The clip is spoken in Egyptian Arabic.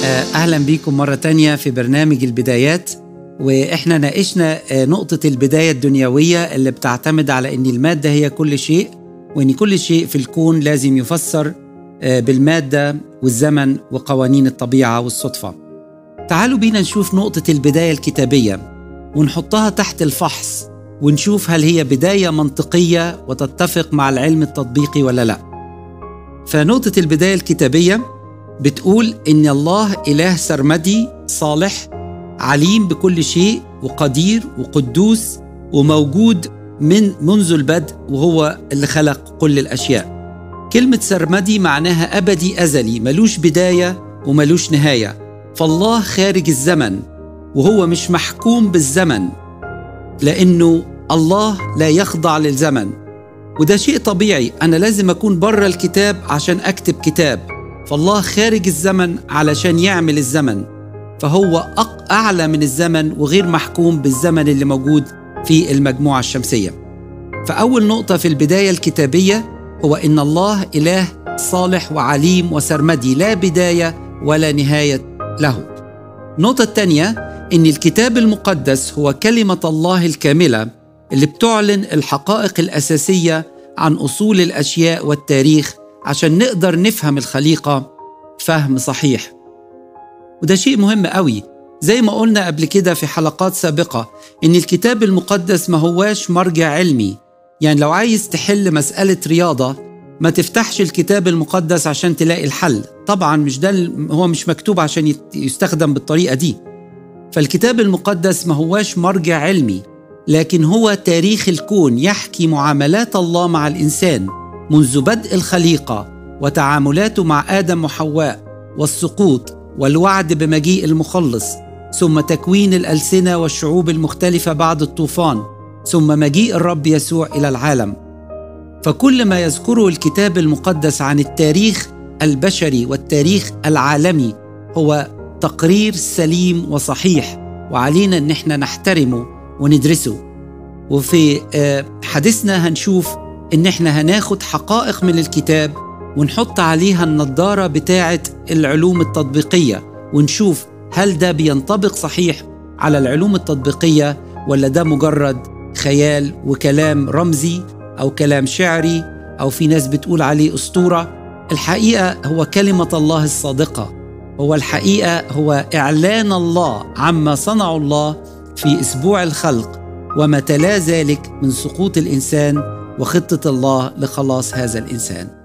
أهلا بيكم مرة تانية في برنامج البدايات وإحنا ناقشنا نقطة البداية الدنيوية اللي بتعتمد على أن المادة هي كل شيء وأن كل شيء في الكون لازم يفسر بالمادة والزمن وقوانين الطبيعة والصدفة تعالوا بينا نشوف نقطة البداية الكتابية ونحطها تحت الفحص ونشوف هل هي بداية منطقية وتتفق مع العلم التطبيقي ولا لا فنقطة البداية الكتابية بتقول إن الله إله سرمدي صالح عليم بكل شيء وقدير وقدوس وموجود من منذ البدء وهو اللي خلق كل الأشياء كلمة سرمدي معناها أبدي أزلي ملوش بداية وملوش نهاية فالله خارج الزمن وهو مش محكوم بالزمن لأنه الله لا يخضع للزمن وده شيء طبيعي أنا لازم أكون بره الكتاب عشان أكتب كتاب فالله خارج الزمن علشان يعمل الزمن فهو أعلى من الزمن وغير محكوم بالزمن اللي موجود في المجموعة الشمسية فأول نقطة في البداية الكتابية هو إن الله إله صالح وعليم وسرمدي لا بداية ولا نهاية له النقطة الثانية إن الكتاب المقدس هو كلمة الله الكاملة اللي بتعلن الحقائق الأساسية عن أصول الأشياء والتاريخ عشان نقدر نفهم الخليقة فهم صحيح وده شيء مهم قوي زي ما قلنا قبل كده في حلقات سابقة إن الكتاب المقدس ما هواش مرجع علمي يعني لو عايز تحل مسألة رياضة ما تفتحش الكتاب المقدس عشان تلاقي الحل طبعا مش ده هو مش مكتوب عشان يستخدم بالطريقة دي فالكتاب المقدس ما هواش مرجع علمي لكن هو تاريخ الكون يحكي معاملات الله مع الإنسان منذ بدء الخليقة وتعاملاته مع آدم وحواء والسقوط والوعد بمجيء المخلص ثم تكوين الألسنة والشعوب المختلفة بعد الطوفان ثم مجيء الرب يسوع إلى العالم فكل ما يذكره الكتاب المقدس عن التاريخ البشري والتاريخ العالمي هو تقرير سليم وصحيح وعلينا ان احنا نحترمه وندرسه وفي حديثنا هنشوف ان احنا هناخد حقائق من الكتاب ونحط عليها النضاره بتاعه العلوم التطبيقيه ونشوف هل ده بينطبق صحيح على العلوم التطبيقيه ولا ده مجرد خيال وكلام رمزي او كلام شعري او في ناس بتقول عليه اسطوره الحقيقه هو كلمه الله الصادقه هو الحقيقه هو اعلان الله عما صنعه الله في اسبوع الخلق وما تلا ذلك من سقوط الانسان وخطه الله لخلاص هذا الانسان